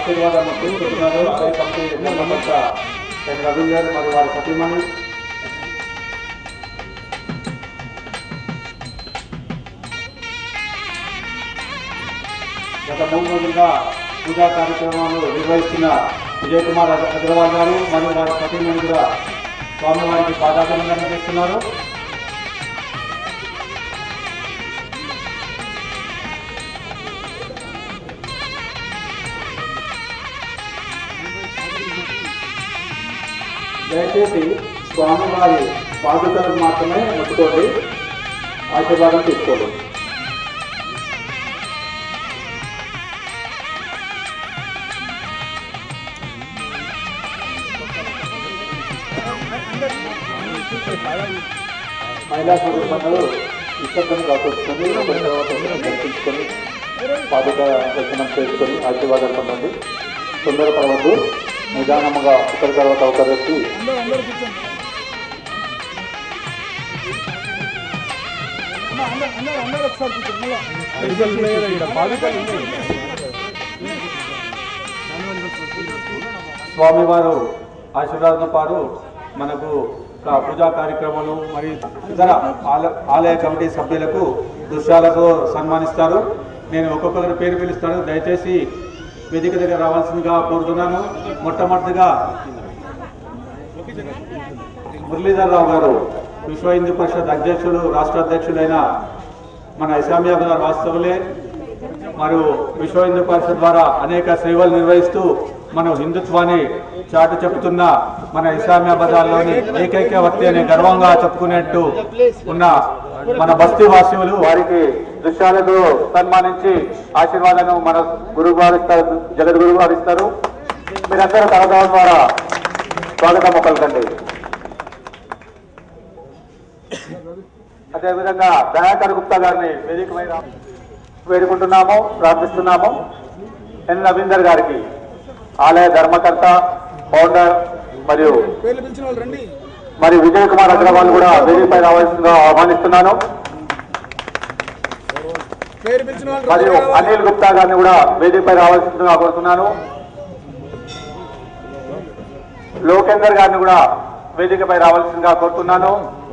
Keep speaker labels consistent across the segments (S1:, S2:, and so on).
S1: ఆశీర్వాదం తీసుకుంటున్నారు అదే కమిటీ ధర్మకర్త ఎన్ రవీందర్ మరియు వారి సతీమణి గత మూడు రోజులుగా పూజా కార్యక్రమాలు నిర్వహిస్తున్న విజయ్ కుమార్ అగ- అగర్వాల్ గారు మరియు వారి సతీమణి కూడా స్వామివారికి పాదాభివందనం చేస్తున్నారు దయచేసి స్వామివారి పాదుకలకు మాత్రమే ముట్టుకోండి ఆశీర్వాదం తీసుకోండి మహిళా స్వరూపంలో నిశ్శబ్దం కాకొచ్చుకొని ఒకరి తర్వాత ఒకరు కల్పించుకొని పాదుక దర్శనం చేసుకొని ఆశీర్వాదం పొందండి తొందరపడవద్దు నిదానముగా ఒకరి తర్వాత ఒకరు వచ్చి స్వామివారు ఆశీర్వాదం పాటు మనకు ఒక పూజా కార్యక్రమాలు మరియు ఇతర ఆల- ఆలయ కమిటీ సభ్యులకు దృశ్యాలకు సన్మానిస్తారు నేను ఒక్కొక్కరి పేరు పిలుస్తాను దయచేసి వేదిక దగ్గర రావాల్సిందిగా కోరుతున్నాను మొట్టమొదటిగా మురళీధర్ రావు గారు విశ్వ హిందూ పరిషత్ అధ్యక్షులు రాష్ట్ర అధ్యక్షులైన మన ఇస్లామియా గారు వాస్తవులే మరియు విశ్వ హిందూ పరిషత్ ద్వారా అనేక సేవలు నిర్వహిస్తూ మనం హిందుత్వాన్ని చాటు చెబుతున్న మన ఇస్లామియా బజార్లోని ఏకైక వ్యక్తి అనే గర్వంగా చెప్పుకునేట్టు ఉన్న మన బస్తీ వాసులు వారికి దృశ్యాలతో సన్మానించి ఆశీర్వాదాలను మన గురువు గారు ఇస్తారు జగద్గురువు గారు ఇస్తారు మీరందరూ కరదాల ద్వారా స్వాగతం మొక్కలకండి అదేవిధంగా దయాకర్ గుప్తా గారిని వేదిక మీద వేడుకుంటున్నాము ప్రార్థిస్తున్నాము ఎన్ రవీందర్ గారికి ఆలయ ధర్మకర్త ఫౌండర్ మరియు
S2: పేర్లు పిలిచిన వాళ్ళు రండి
S1: మరి విజయ్ కుమార్ అగ్రవాల్ కూడా వేదికపై రావాల్సిందిగా ఆహ్వానిస్తున్నాను
S2: పేరు పిలిచిన వాళ్ళు
S1: మరియు
S2: రండి.
S1: అనిల్ గుప్తా గారిని కూడా వేదికపై రావాల్సిందిగా కోరుతున్నాను లోకేందర్ గారిని కూడా వేదికపై రావాల్సిందిగా కోరుతున్నాను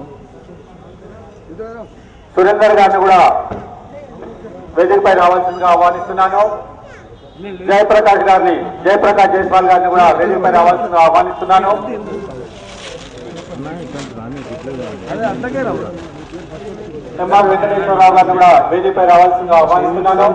S1: సురేందర్ గారిని కూడా వేదికపై రావాల్సిందిగా ఆహ్వానిస్తున్నాను జయప్రకాష్ గారిని జయప్రకాష్ జైస్వాల్ గారిని కూడా వేదికపై రావాల్సిందిగా ఆహ్వానిస్తున్నాను ఎంఆర్ వెంకటేశ్వరరావు గారిని కూడా వేదికపై రావాల్సిందిగా ఆహ్వానిస్తున్నాను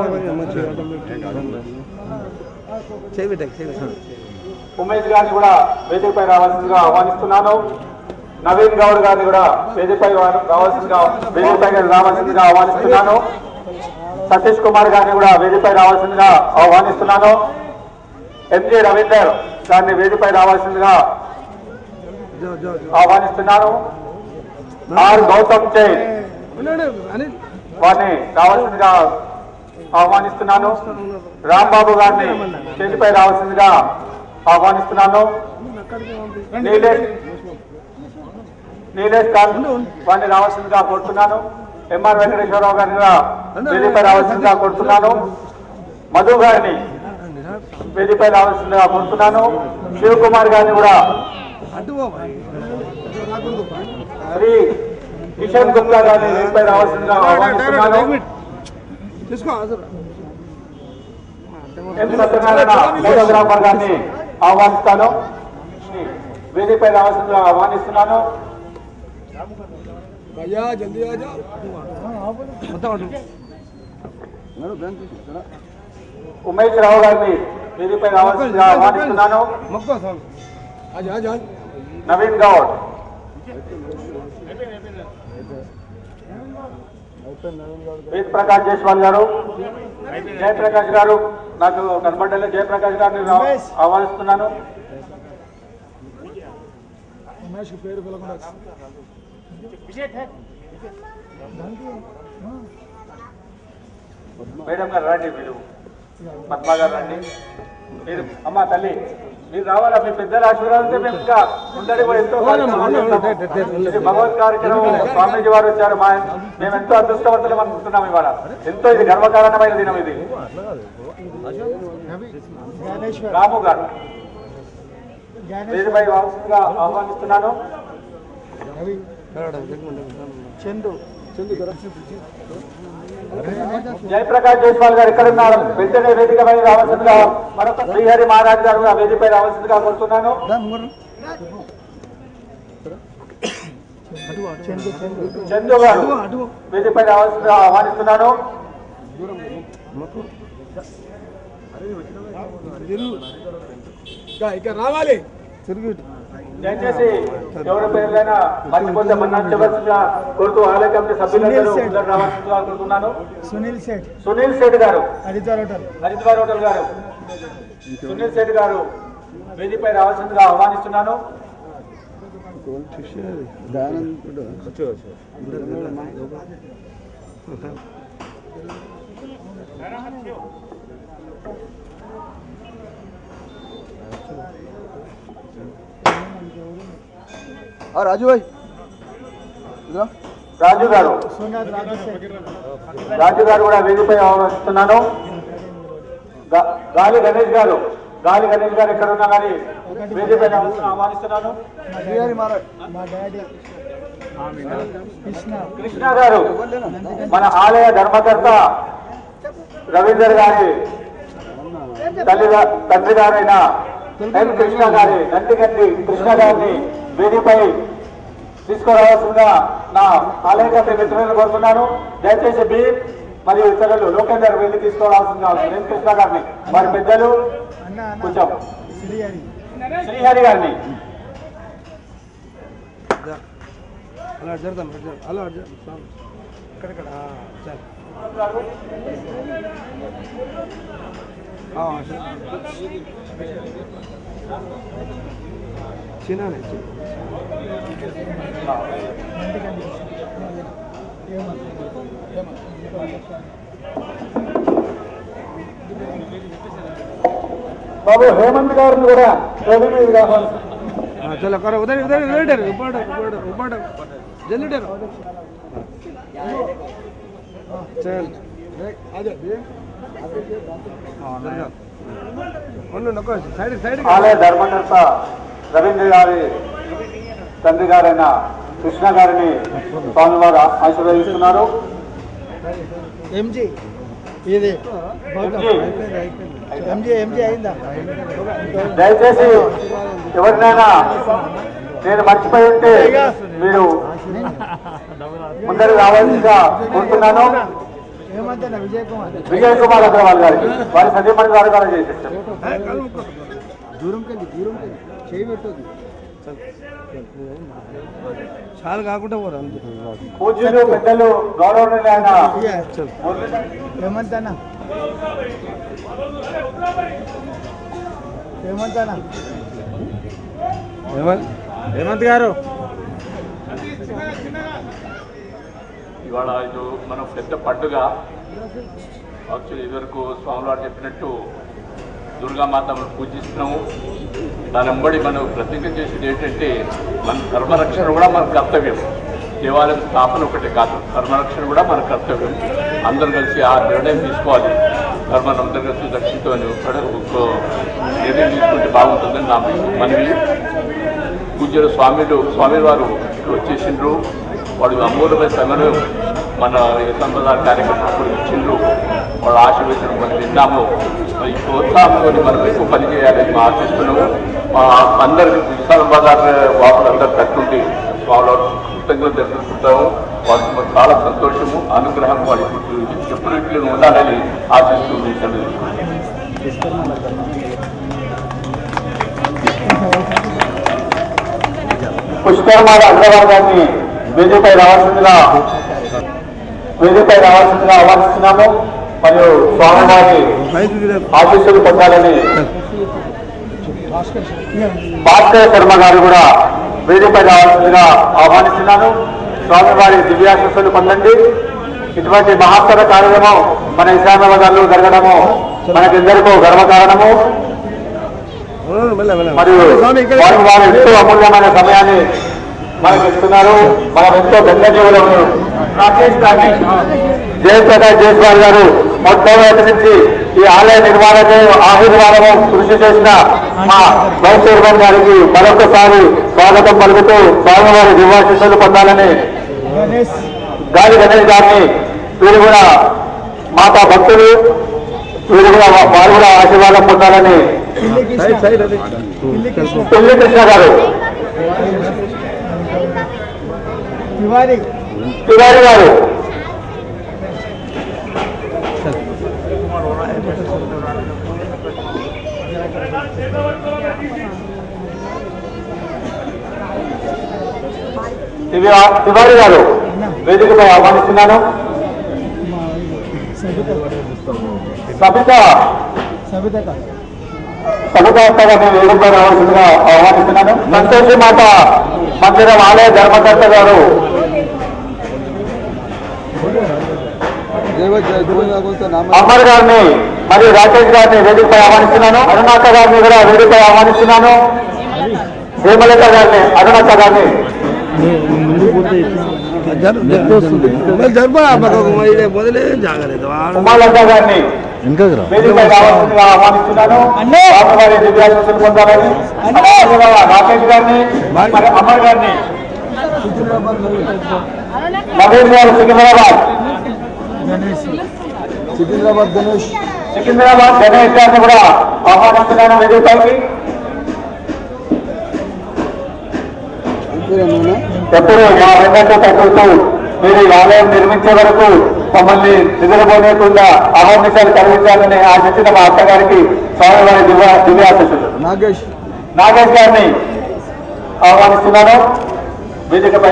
S1: ఉమేష్ గారిని కూడా వేదికపై రావాల్సిందిగా ఆహ్వానిస్తున్నాను నవీన్ గౌడ్ గారిని కూడా వేదికపై రా- రావాల్సిందిగా వేదికపై రావాల్సిందిగా ఆహ్వానిస్తున్నాను సతీష్ కుమార్ గారిని కూడా వేదికపై రావాల్సిందిగా ఆహ్వానిస్తున్నాను ఎంజి రవీందర్ గారిని వేదికపై రావాల్సిందిగా ఆహ్వానిస్తున్నాను ఆర్ గౌతమ్ చైన్
S2: ఉన్నాడు అనిల్
S1: వారిని రావాల్సిందిగా ఆహ్వానిస్తున్నాను రాంబాబు గారిని స్టేజ్పై రావాల్సిందిగా ఆహ్వానిస్తున్నాను నీలేష్ నీలేష్ ఖాన్ వారిని రావాల్సిందిగా కోరుతున్నాను ఎంఆర్ వెంకటేశ్వరరావు గారిని కూడా వేదికపై రావాల్సిందిగా కోరుతున్నాను మధు గారిని వేదికపై రావాల్సిందిగా కోరుతున్నాను శివకుమార్ గారిని కూడా
S2: అడ్డు బాబా రాకూడదు
S1: శ్రీ కిషన్ గుప్తా గారిని వేదికపై రావాల్సిందిగా ఆహ్వానిస్తున్నాను
S2: తీసుకో హాజరు
S1: ఎం సత్యనారాయణ ఫోటోగ్రాఫర్ గారిని ఆహ్వానిస్తాను వేదికపై రావాల్సిందిగా ఆహ్వానిస్తున్నాను
S2: భయ్యా జల్దీ ఆజా మొత్తం అటు
S1: ఉమేష్ రావు గారిని వేదికపై రావాల్సిందిగా ఆహ్వానిస్తున్నాను
S2: మొక్కో సార్ ఆజా ఆజా
S1: నవీన్ గౌడ్ వేద్ ప్రకాష్ జైస్వాల్ గారు జయప్రకాష్ గారు నాకు కనబడ్డలే జయప్రకాష్ గారిని రా- ఆహ్వానిస్తున్నాను
S2: ఉమేష్ పేరు పిలకుండా
S1: మేడం గారు రండి మీరు పద్మా గారు రండి మీరు అమ్మ తల్లి మీరు రావాలా మీ పెద్దల ఆశీర్వాదంతో మేము ఇంకా ముందడి కూడా ఎంతో కార్యక్రమాలు చేస్తాము. ఇది భగవత్ కార్యక్రమం స్వామీజీ వారు వచ్చారు మా మేము ఎంతో అదృష్టవంతులం అనుకుంటున్నాం ఇవాళ ఎంతో ఇది గర్వకారణమైన దినం ఇది రాము గారు వేదికపై వారసుగా ఆహ్వానిస్తున్నాను
S2: చందు చందు
S1: జయప్రకాష్ జైస్వాల్ గారు ఎక్కడ ఉన్నారు వెంటనే వేదికపై రావాల్సిందిగా మరొక శ్రీహరి మహారాజ్ గారు ఆ వేదికపై రావాల్సిందిగా కోరుతున్నాను
S2: చందు చందు
S1: చందు గారు వేదికపై రావాల్సిందిగా ఆహ్వానిస్తున్నాను
S2: ఇక్కడ రావాలి తిరుగు
S1: దయచేసి ఎవరి పేర్లైనా మర్చిపోతే మన్నించవలసిందిగా కోరుతూ ఆలయ కమిటీ సభ్యులందరూ ముందర రావాల్సిందిగా కోరుతున్నాను
S2: సునీల్ సేట్
S1: సునీల్ శెట్టి గారు
S2: హరిద్వార్ హోటల్
S1: హరిద్వార్ హోటల్ గారు సునీల్ శెట్టి గారు వేదికపై రావాల్సిందిగా ఆహ్వానిస్తున్నాను
S2: రాజు భాయ్
S1: రాజు గారు
S2: సోనాథ్ రాజు సేట్
S1: రాజు గారు కూడా వేదికపై ఆహ్వానిస్తున్నాను గా- గాలి గణేష్ గారు గాలి గణేష్ గారు ఎక్కడ ఉన్నా కానీ వేదికపై ఆహ్వానిస్తున్నాను
S2: శ్రీహరి మహారాజ్ మా డాడీ కృష్ణ
S1: కృష్ణ గారు మన ఆలయ ధర్మకర్త రవీందర్ గారి తల్లి తండ్రి గారైన ఎన్ కృష్ణ గారి నందిగంటి కృష్ణ గారిని వేదికపై తీసుకురావాల్సిందిగా నా ఆలయ కమిటీ మిత్రులను కోరుతున్నాను దయచేసి బి మరియు ఇతరులు లోకేందర్ వెళ్ళి తీసుకురావాల్సిందిగా ఎన్ కృష్ణ గారిని వారి పెద్దలు
S2: అన్న అన్న
S1: కొంచెం
S2: శ్రీహరి
S1: శ్రీహరి గారిని
S2: అలా జరుగుతాం అలా ఇక్కడక్కడ సార్ చిన్ననే
S1: బాబు హేమంత్ గారిని కూడా వేదిక మీదకి ఆహ్వానిస్తున్నాను.
S2: चलो करो उधर उधर उधर डर ऊपर ऊपर ऊपर जल्दी डर चल ఉండు నొక్క సైడ్ సైడ్
S1: ఆలయ ధర్మకర్త రవీంద్ర గారి తండ్రి గారైన కృష్ణ గారిని స్వామివారు ఆశీర్వదిస్తున్నారు
S2: ఎంజీ ఇది
S1: ఎంజీ.
S2: ఎంజీ ఎంజీ అయిందా
S1: దయచేసి ఎవరినైనా నేను మర్చిపోయి ఉంటే మీరు ముందరికి రావాల్సిందిగా కోరుతున్నాను
S2: ఏమంటే విజయ్ కుమార్
S1: విజయ్ కుమార్ అగ్రవాల్ గారికి వారి సతీమణి గారు కూడా చేసేస్తారు
S2: దూరం కెళ్ళి దూరం కెళ్ళి చేయి పెట్టదు చాలా కాకుండా పోరా అంతే
S1: పూజ్యులు పెద్దలు గౌరవనీయులైన
S2: హేమంత్ అన్న హేమంత్ అన్న హేమంత్ గారు
S3: ఇవాళ ఇది మనం పెద్ద పండుగ యాక్చువల్లీ ఇదివరకు స్వామివారు చెప్పినట్టు దుర్గామాత మనం పూజిస్తున్నాము దాని వెంబడి మనం ప్రతిజ్ఞ చేసేది ఏంటంటే మన ధర్మరక్షణ కూడా మన కర్తవ్యం దేవాలయం స్థాపన ఒకటే కాదు ధర్మరక్షణ కూడా మన కర్తవ్యం అందరం కలిసి ఆ నిర్ణయం తీసుకోవాలి ధర్మాన్ని అందరం కలిసి రక్షితో నిర్ణయం తీసుకుంటే బాగుంటుందని నా మనవి పూజ్యుల స్వామిలు స్వామి వారు ఇక్కడ వచ్చేసిండ్రు వాడు అమూల్యమైన సమయం మన సంప్రదాయ కార్యక్రమం ఇచ్చిండ్రు వాళ్ళు ఆశీర్వదించడం మనం విన్నాము మరి ఈ ప్రోత్సాహంతో మనం ఎక్కువ పని చేయాలని మేము ఆశిస్తున్నాము మా అందరికి విశాల బజార్ వాసులందరూ కట్టుండి వాళ్ళ కృతజ్ఞత తెలుసుకుంటాము వాళ్ళకి మాకు చాలా సంతోషము అనుగ్రహం వాళ్ళకి ఎప్పుడు ఇట్లు ఉండాలని ఆశిస్తూ మీ సెలవు తీసుకుంటున్నాను.
S1: పుష్కరమాల అగ్రవాల్ గారిని వేదికపై రావాల్సిందిగా వేదికపై రావాల్సిందిగా ఆహ్వానిస్తున్నాము మరియు స్వామివారి ఆశీస్సులు పొందాలని భాస్కర్ శర్మ గారు కూడా వేదికపై రావాల్సిందిగా ఆహ్వానిస్తున్నాను స్వామివారి దివ్యాశీస్సులు పొందండి ఇటువంటి మహత్తర కార్యక్రమం మన ఇస్లామాబాద్లో జరగడము మనకిందరికీ గర్వకారణము
S2: మెల్ల మెల్ల
S1: మరియు
S2: స్వామి ఇక్కడ
S1: వారు వారు ఎంతో అమూల్యమైన సమయాన్ని మనకి ఇస్తున్నారు మనం ఎంతో ధన్యజీవులము రాకేష్ గారిని జయప్రకాష్ జైస్వాల్ గారు మొట్టమొదటి నుంచి ఈ ఆలయ నిర్మాణకు ఆశీర్వాదము కృషి చేసిన మా వైస్ చైర్మన్ గారికి మరొకసారి స్వాగతం పలుకుతూ స్వామివారి దివాశిస్సులు పొందాలని గాలి గణేష్ గారిని వీరు కూడా మాతా భక్తులు వీరు కూడా వారు కూడా ఆశీర్వాదం పొందాలని
S2: సైడ్ సైడ్ అది
S1: పెళ్లి కృష్ణ గారు తివారి గారు తివా- తివారి గారు వేదికపై ఆహ్వానిస్తున్నాను సబిత సబితాగా నేను వేదికపై రావాల్సిందిగా ఆహ్వానిస్తున్నాను సంతోషి మాత మందిరం ఆలయ ధర్మకర్త గారు అమర్ గారిని మరియు రాకేష్ గారిని వేదికపై ఆహ్వానిస్తున్నాను అరుణాక గారిని కూడా వేదికపై ఆహ్వానిస్తున్నాను హేమలత గారిని అరుణాక గారిని
S2: జరుపు మొదలే జాగలేదు
S1: ఉమాలత గారిని వేదికపై రావాల్సిందిగా ఆహ్వానిస్తున్నాను స్వామివారి దివ్యాశీస్సులు పొందాలని అదేవిధంగా రాకేష్ గారిని మరి అమర్ గారిని మహేష్ గారు సికింద్రాబాద్
S2: సికింద్రాబాద్ గణేష్
S1: సికింద్రాబాద్ గణేష్ గారిని కూడా ఆహ్వానిస్తున్నాను వేదికపైకి ఎప్పుడు మా వెంకట తగ్గుతూ మీరు ఈ ఆలయం నిర్మించే వరకు మమ్మల్ని నిద్రపోనేకుండా అహర్నిశాలు కలిగించాలని ఆశించిన మా అత్తగారికి స్వామివారి దివ్య దివ్యాశిస్సులు
S2: నాగేష్
S1: నాగేష్ గారిని ఆహ్వానిస్తున్నాను వేదికపై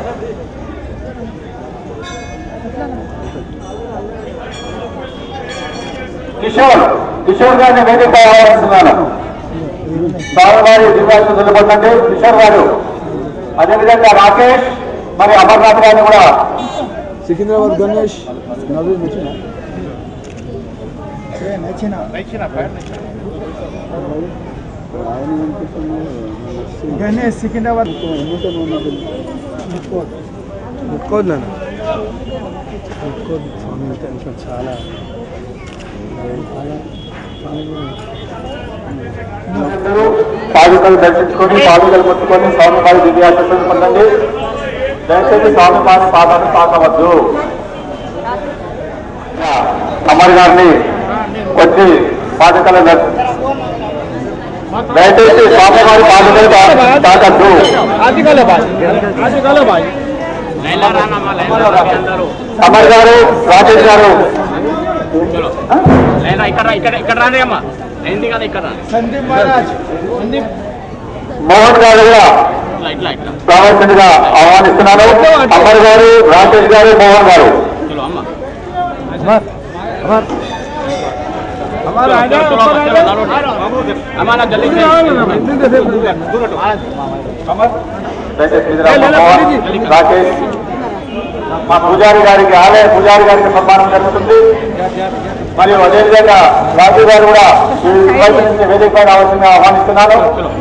S1: కిషోర్ కిషోర్ గారిని వేదికపై ఆహ్వానిస్తున్నాను స్వామివారి దివ్యాశిస్సులు పొందండి కిషోర్ గారు అదేవిధంగా రాకేష్ మరి అమర్నాథ్ గారిని కూడా
S2: సికింద్రాబాద్ గణేష్ నవీన్ వచ్చిన
S4: గణేష్ సికింద్రాబాద్
S2: ముక్కోదు నాన్న ముక్కోదు స్వామి టెన్షన్ చాలా
S1: అందరూ పాదుకలు దర్శించుకొని పాదుకలు ముట్టుకొని స్వామివారి దివ్యాశస్సులు పొందండి దయచేసి స్వామివారి పాదాన్ని తాకవద్దు అమర్ గారిని వచ్చి పాదుకలు దర్- దయచేసి స్వామివారి పాదుకలు తా- తాకద్దు అమర్ గారు రాజేష్ గారు
S5: ఇక్కడ ఇక్కడ ఇక్కడ రాని అమ్మా ఏంటి కదా ఇక్కడ రాని
S4: సందీప్ మహారాజ్ సందీప్
S1: మోహన్ గారు కూడా
S5: ఇట్లా ఇట్లా ఇట్లా
S1: రావాల్సిందిగా ఆహ్వానిస్తున్నాను అమర్ గారు రాకేష్ గారు మోహన్ గారు
S5: చలో అమ్మ
S4: हमारा
S5: చలో, చలో, అమ్మ, చలో, నడవండి. అమ్మ నా జల్దీ
S1: దయచేసి మిత్రులారా, మోహన్, రాకేష్ మా పూజారి గారికి ఆలయ పూజారి గారికి సన్మానం జరుగుతుంది మరియు అదేవిధంగా రాజు గారు కూడా ఈ వైపు నుంచి వేదికపై రావాల్సిందిగా ఆహ్వానిస్తున్నాను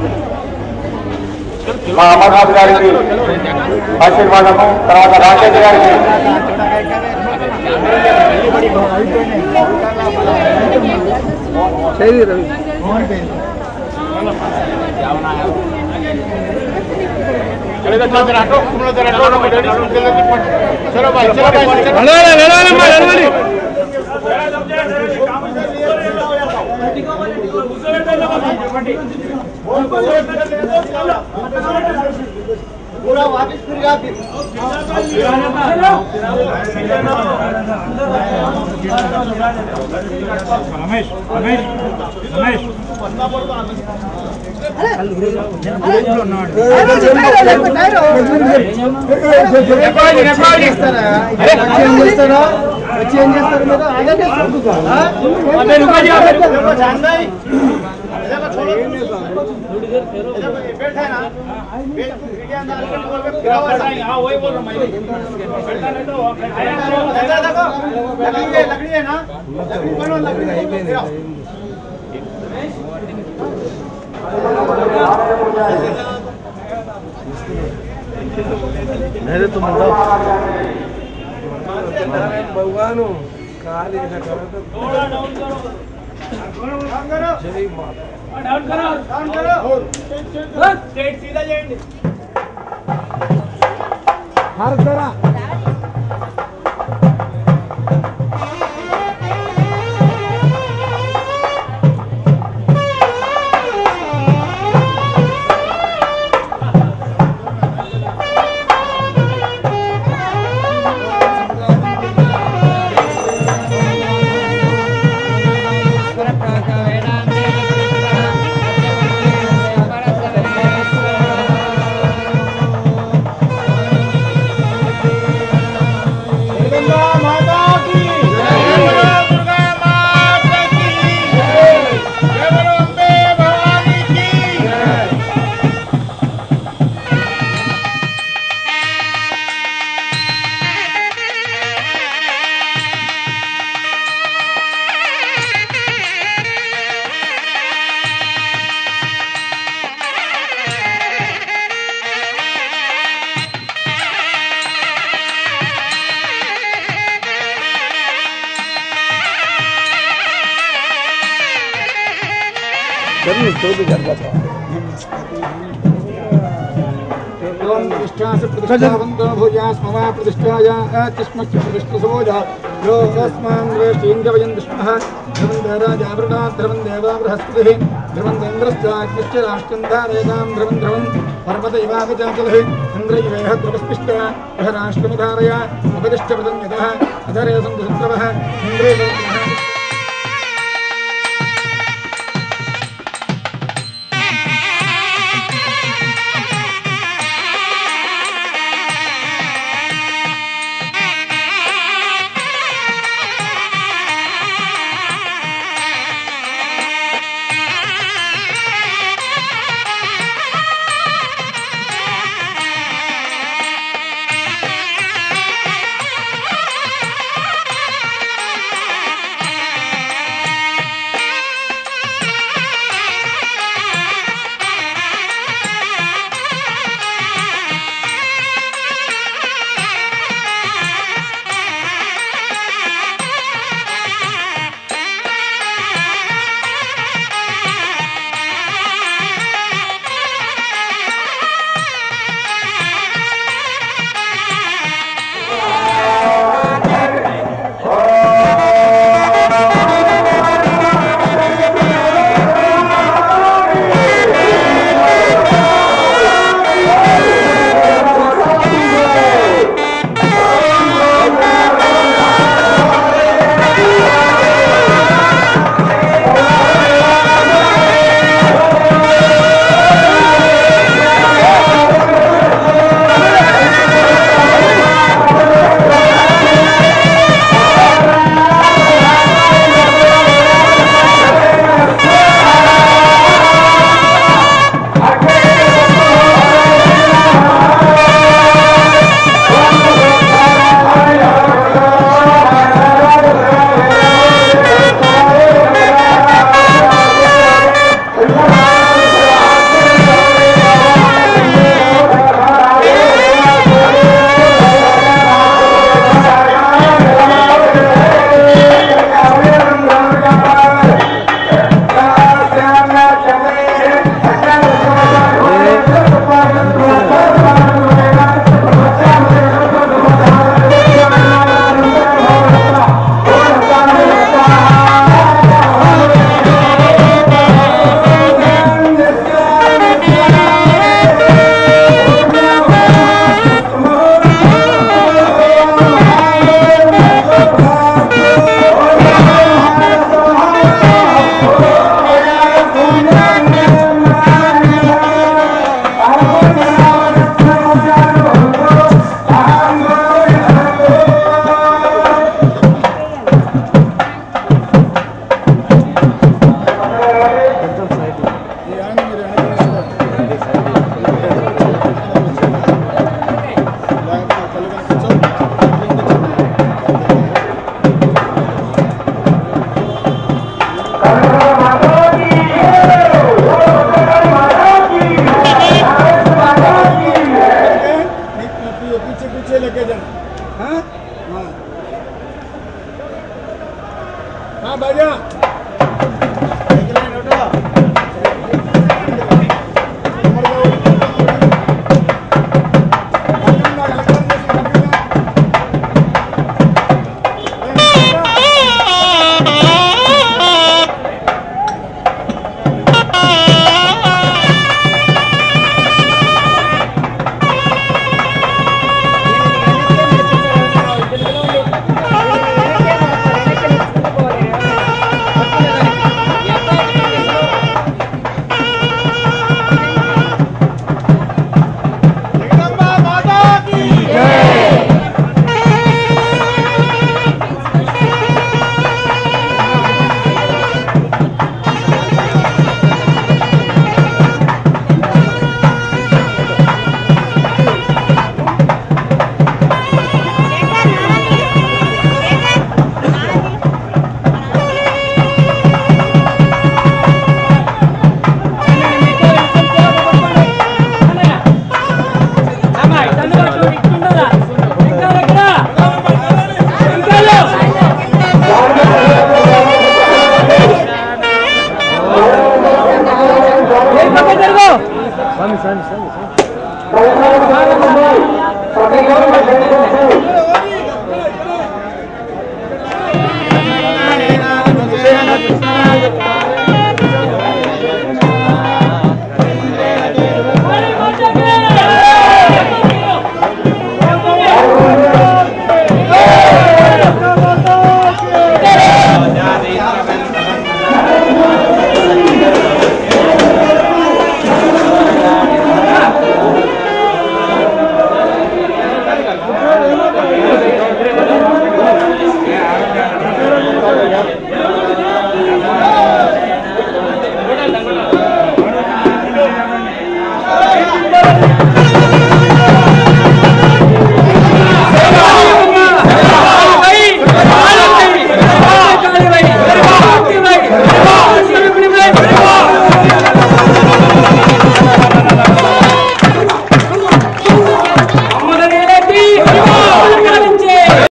S1: మా అమర్నాథ్ గారికి ఆశీర్వాదము తర్వాత రాకేష్ గారికి
S2: చేయి రవి నడవాలి నడవాలమ్మా నడవాలి
S4: వచ్చి ఏం చేస్తారా వచ్చి ఏం చేస్తారు మీరు ఆగండి. ఆ? मेरे तो बताओ भगवान काली जय माता हर तरह प्रतिष्ठावन्तो भूयास्मवा प्रतिष्ठाया अतिस्मश्च प्रतिष्ठसोजा यो अस्मान् वेष्टीन्द्रवयन् विष्णुः ध्रुवन् राजावृणा ध्रुवन् देवा बृहस्पतिः ध्रुवन् इन्द्रश्चाग्निश्च राष्ट्रम् धारयतां ध्रुवन् ध्रुवन् पर्वत इवागचाचलः इन्द्र इवेह ध्रुवस्तिष्ठ यः राष्ट्रमुधारय उपदिष्टप्रदन्यतः अधरे सन्तु शत्रवः इन्द्रे